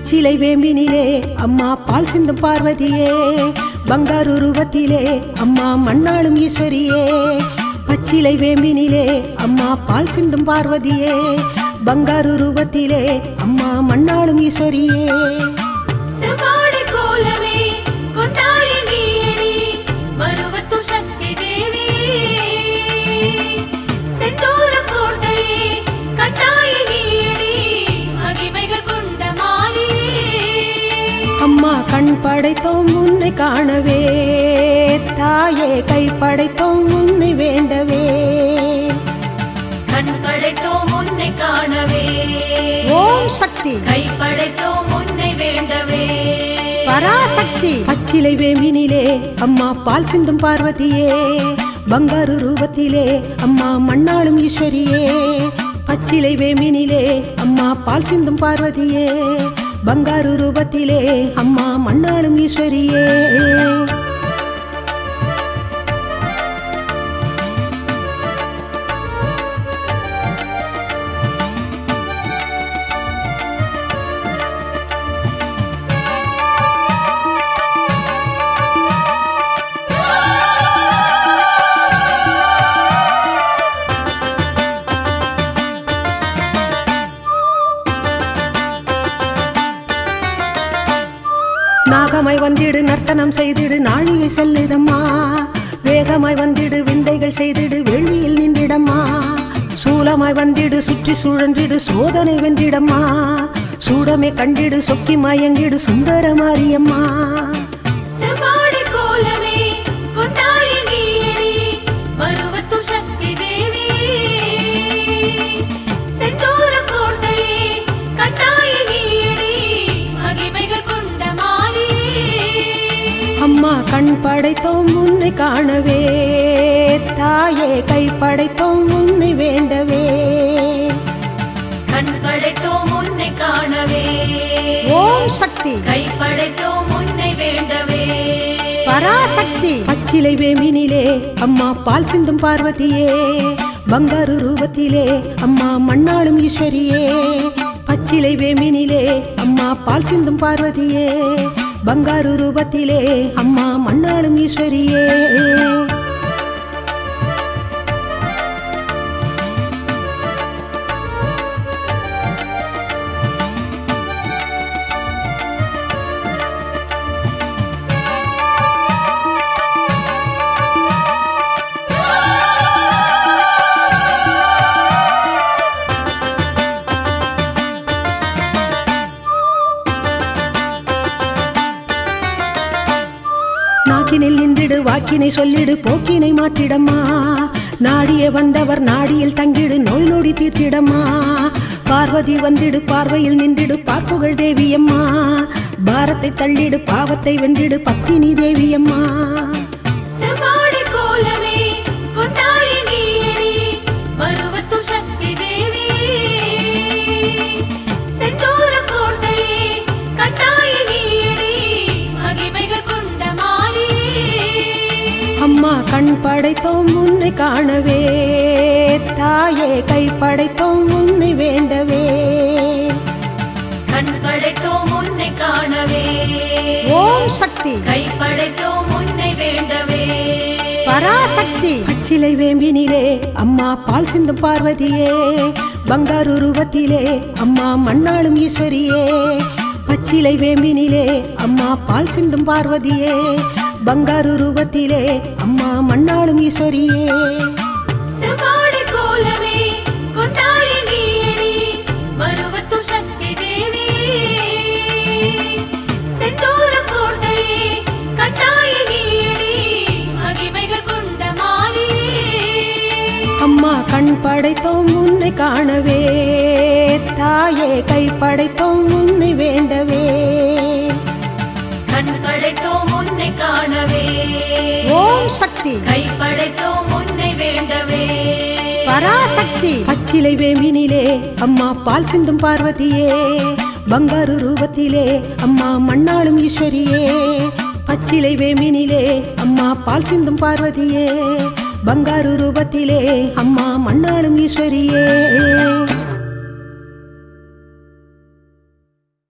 பச்சிலை வேம்பினிலே அம்மா பால் சிந்தும் பார்வதியே பங்காரு ரூபத்திலே அம்மா மண்ணாளும் ஈஸ்வரியே பச்சிலை வேம்பினிலே அம்மா பால் சிந்தும் பார்வதியே பங்காரு ரூபத்திலே அம்மா மண்ணாளும் ஈஸ்வரியே செவ்வாடை கோலமே கொண்டாய நீயடி மருவத்து சக்தி தேவி செந்தூர கோட்டையே கண்டாய நீயடி மகிமைகள் கொண்ட மாலியே அம்மா கண் படைத்தோம் உன்னை காணவே தாயே கை படைத்தோம் உன்னை வேண்டவே கண் படைத்தோம் உன்னை காணவே ஓம் சக்தி கை படைத்தோம் உன்னை வேண்டவே பராசக்தி பச்சிலை வேம்பினிலே அம்மா பால் சிந்தும் பார்வதியே பங்காரு ரூபத்திலே அம்மா மண்ணாளும் ஈஸ்வரியே பச்சிலை வேம்பினிலே அம்மா பால் சிந்தும் பார்வதியே பங்காரு ரூபத்திலே அம்மா மண்ணாளும் ஈஸ்வரியே நாகமாய் வந்திடு நர்த்தனம் செய்திடு நாழிகை செல்லிடம்மா வேகமாய் வந்திடு விந்தைகள் செய்திடு வேள்வியில் நின்றிடம்மா சூலமாய் வந்திடு சுற்றி சுழன்றிடு சோதனை வென்றிடம்மா சூடமே கண்டிடு சொக்கி மயங்கிடு சுந்தர மாரியம்மா செவ்வாடை கோலமே கொண்டாய நீயடி மருவத்து சக்தி தேவி செந்தூர கோட்டையே கண்டாய நீயடி மகிமைகள் கொண்ட மாலியே அம்மா கண் படைத்தோம் உன்னை காணவே தாயே கை படைத்தோம் உன்னை வேண்டவே கண் படைத்தோம் உன்னை காணவே ஓம் சக்தி கை படைத்தோம் உன்னை வேண்டவே பராசக்தி பச்சிலை வேம்பினிலே அம்மா பால் சிந்தும் பார்வதியே பங்காரு ரூபத்திலே அம்மா மண்ணாளும் ஈஸ்வரியே பச்சிலை வேம்பினிலே அம்மா பால் சிந்தும் பார்வதியே பங்காரு ரூபத்திலே அம்மா மண்ணாளும் ஈஸ்வரியே நாக்கினில் நின்றிடு வாக்கினை சொல்லிடு போக்கினை மாற்றிடம்மா நாடிய வந்தவர் நாடியில் தங்கிடு நோய் நொடி தீர்த்திடம்மா பார்வதி வந்திடு பார்வையில் நின்றிடு பார்ப்புகள் தேவியம்மா பாரத்தை தள்ளிடு பாவத்தை வென்றிடு பத்தினி தேவியம்மா செவ்வாடை கோலமே கொண்டாய நீயடி மருவத்து சக்தி தேவி செந்தூர கோட்டையே கண்டாய நீயடி மகிமைகள் கொண்ட மாலியே அம்மா கண் படைத்தோம் உன்னை காணவே தாயே கை படைத்தோம் உன்னை வேண்டவே கண் படைத்தோம் உன்னை காணவே ஓம் சக்தி கை படைத்தோம் உன்னை வேண்டவே பராசக்தி பச்சிலை வேம்பினிலே அம்மா பால் சிந்தும் பார்வதியே பங்காரு ரூபத்திலே அம்மா மண்ணாளும் ஈஸ்வரியே பச்சிலை வேம்பினிலே அம்மா பால் சிந்தும் பார்வதியே பங்காரு ரூபத்திலே அம்மா மண்ணாளும் ஈஸ்வரியே செவ்வாடை கோலமே கொண்டாய நீயடி மருவத்து சக்தி தேவி செந்தூர கோட்டையே கண்டாய நீயடி மகிமைகள் கொண்ட மாலியே அம்மா கண் படைத்தோம் உன்னை காணவே தாயே கை படைத்தோம் உன்னை வேண்டவே கண் படைத்தோம் உன்னை காணவே ஓம் சக்தி கை படைத்தோம் உன்னை வேண்டவே பராசக்தி பச்சிலை வேம்பினிலே அம்மா பால் சிந்தும் பார்வதியே பங்காரு ரூபத்திலே அம்மா மண்ணாளும் ஈஸ்வரியே பச்சிலை வேம்பினிலே அம்மா பால் சிந்தும் பார்வதியே பங்காரு ரூபத்திலே அம்மா மண்ணாளும் ஈஸ்வரியே